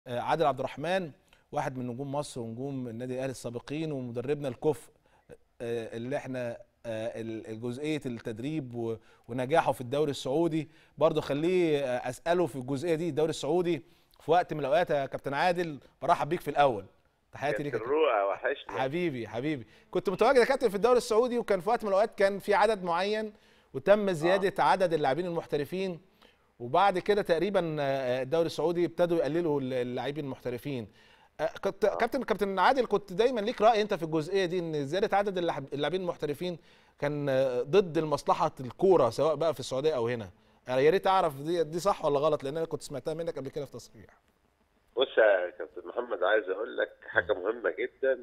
آه، عادل عبد الرحمن واحد من نجوم مصر ونجوم النادي الاهلي السابقين ومدربنا الكفء آه، اللي احنا آه، ال- جزئيه التدريب و- ونجاحه في الدوري السعودي برضه خليه آه، اساله في الجزئيه دي الدوري السعودي في وقت من الاوقات يا كابتن عادل برحب بيك في الاول تحياتي ليك يا كابتن. الرؤى وحشنا حبيبي حبيبي كنت متواجد يا كابتن في الدوري السعودي وكان في وقت من الاوقات كان في عدد معين وتم زياده عدد اللاعبين المحترفين وبعد كده تقريبا آه، الدوري السعودي ابتدوا يقللوا اللاعبين المحترفين آه، كنت كابتن كابتن عادل كنت دايما ليك راي انت في الجزئيه دي ان زياده عدد اللاعب- اللاعبين المحترفين كان آه، ضد مصلحه الكوره سواء بقى في السعوديه او هنا آه، يا ريت اعرف دي دي صح ولا غلط لان انا كنت سمعتها منك قبل كده في تصريح بص يا كابتن محمد عايز اقول لك حاجه مهمه جدا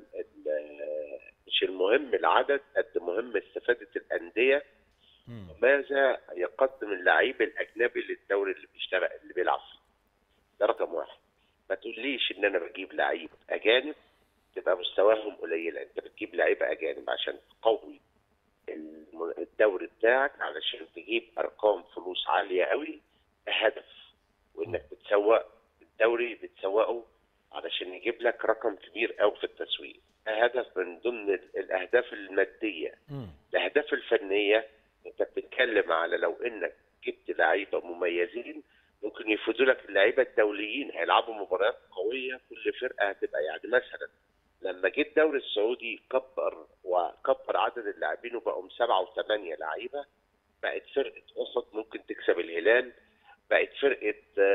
ال- مش المهم العدد قد مهم استفاده الانديه مم. ماذا يقدم اللعيب الاجنبي للدوري اللي بيشتغل اللي بيلعب فيه ده رقم واحد ما تقوليش ان انا بجيب لعيب اجانب تبقى مستواهم قليله انت بتجيب لعيبه اجانب عشان تقوي الم- الدوري بتاعك علشان تجيب ارقام فلوس عاليه قوي ده هدف وانك بتسوق الدوري بتسوقه علشان يجيب لك رقم كبير قوي في التسويق ده هدف من ضمن ال- الاهداف الماديه مم. الاهداف الفنيه انت بتتكلم على لو انك جبت لعيبه مميزين ممكن يفيدوا لك اللعيبه الدوليين هيلعبوا مباريات قويه كل فرقه هتبقى يعني مثلا لما جه الدوري السعودي كبر وكبر عدد اللاعبين وبقوا سبعه وثمانيه لعيبه بقت فرقه احد ممكن تكسب الهلال بقت فرقه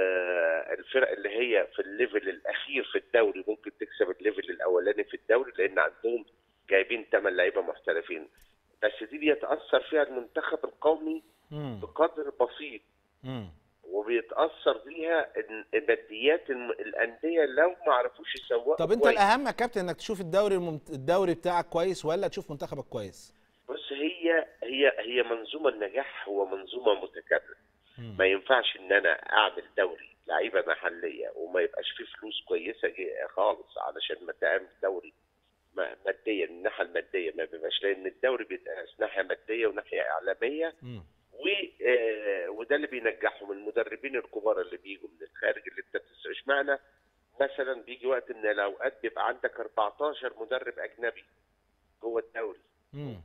آه، الفرق اللي هي في الليفل الاخير في الدوري ممكن تكسب الليفل الاولاني في الدوري لان عندهم جايبين ثمان لعيبه محترفين بس دي بيتاثر فيها المنتخب القومي مم. بقدر بسيط مم. وبيتاثر بيها إن- ماديات الم- الانديه لو ما عرفوش يسوقوا طب انت كويس. الاهم يا كابتن انك تشوف الدوري الممت... الدوري بتاعك كويس ولا تشوف منتخبك كويس بص هي هي هي منظومه النجاح هو منظومه متكامله مم. ما ينفعش ان انا اعمل دوري لعيبه محليه وما يبقاش فيه فلوس كويسه جي- خالص علشان ما تعمل دوري ما- ماديا من الناحيه الماديه ما بيبقاش لان الدوري بيبقى ناحيه ماديه وناحيه اعلاميه مم. و آه، وده اللي بينجحهم المدربين الكبار اللي بيجوا من الخارج اللي انت بتسمع اشمعنى مثلا بيجي وقت ان الاوقات بيبقى عندك 14 مدرب اجنبي جوه الدوري مم.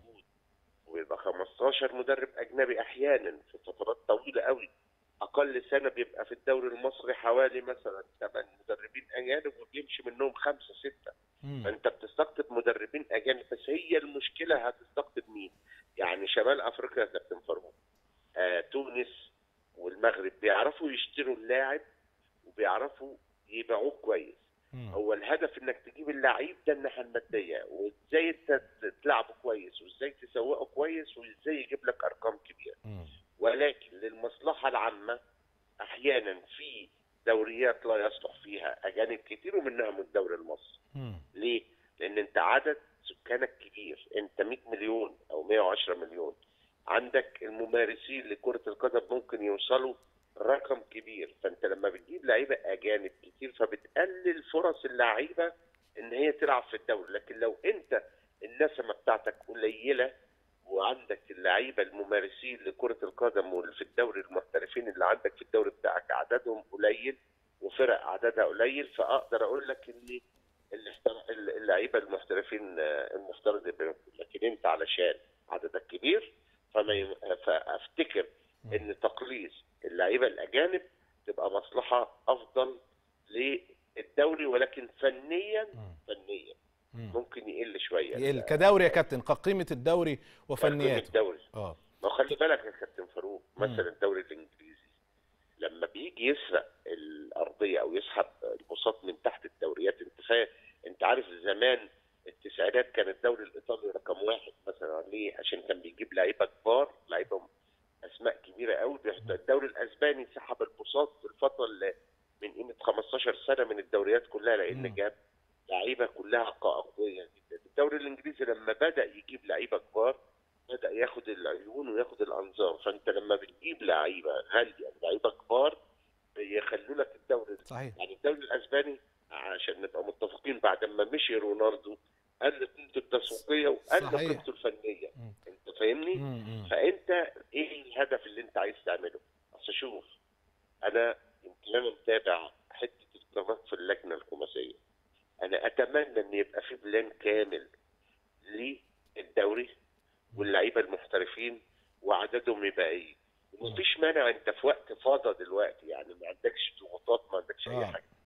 ويبقى 15 مدرب اجنبي احيانا في فترات طويله قوي اقل سنه بيبقى في الدوري المصري حوالي مثلا 8 مدربين اجانب وبيمشي منهم خمسه سته مم. فانت بتستقطب مدربين اجانب بس هي المشكله هتستقطب مين؟ يعني شمال افريقيا يا كابتن فاروق آه تونس والمغرب بيعرفوا يشتروا اللاعب وبيعرفوا يبيعوه كويس مم. هو الهدف انك تجيب اللعيب ده الناحيه الماديه وازاي انت تلعبه كويس وازاي تسوقه كويس وازاي يجيب لك ارقام كبيره مم. ولكن للمصلحه العامه احيانا في دوريات لا يصلح فيها اجانب كتير ومنها من الدوري المصري مم. ليه؟ لان انت عدد سكانك كبير انت 100 مليون او 110 مليون عندك الممارسين لكره القدم ممكن يوصلوا رقم كبير فانت لما بتجيب لعيبه اجانب كتير فبتقلل فرص اللعيبه ان هي تلعب في الدوري لكن لو انت النسمه بتاعتك قليله وعندك اللعيبه الممارسين لكره القدم واللي في الدوري المحترفين اللي عندك في الدوري بتاعك عددهم قليل وفرق عددها قليل فاقدر اقول لك ان الاحتر- اللعيبه المحترفين آه، المفترض يبقوا- لكن انت علشان عددك كبير فما ي- فافتكر ان تقليص اللعيبه الاجانب تبقى مصلحه افضل للدوري ولكن فنيا مم. فنيا مم. ممكن يقل شويه يقل كدوري يا كابتن كقيمه الدوري تقييم وفنياته الدوري اه ما هو خلي بالك يا كابتن فاروق مم. مثلا الدوري الانجليزي لما بيجي يسرق الارضيه او يسحب البساط من تحت الدوريات انت فاهم انت عارف زمان التسعينات كان الدوري الايطالي رقم واحد مثلا ليه؟ عشان كان بيجيب لعيبه كبار لعيبه اسماء كبيره قوي بيحط- الدوري الاسباني سحب البساط في الفتره اللي من قيمه 15 سنه من الدوريات كلها مم. لان جاب لعيبه كلها قويه جدا الدوري الانجليزي لما بدا يجيب لعيبه كبار بدا ياخد العيون وياخد الانظار فانت لما بتجيب لعيبه غاليه لعيبه كبار بيخلوا لك الدوري صحيح يعني الدوري الاسباني عشان نبقى متفقين بعد ما مشي رونالدو قل قيمته التسويقيه وقل صحيح. قيمته الفنيه مم. انت فاهمني؟ مم. مم. فانت ايه الهدف اللي انت عايز تعمله؟ اصل شوف انا يمكن انا متابع حته القنوات في اللجنه الخماسيه انا اتمنى ان يبقى في بلان كامل للدوري واللعيبه المحترفين وعددهم يبقى ايه مفيش مانع انت في وقت فاضى دلوقتي يعني ما عندكش ضغوطات ما عندكش اي آه. حاجه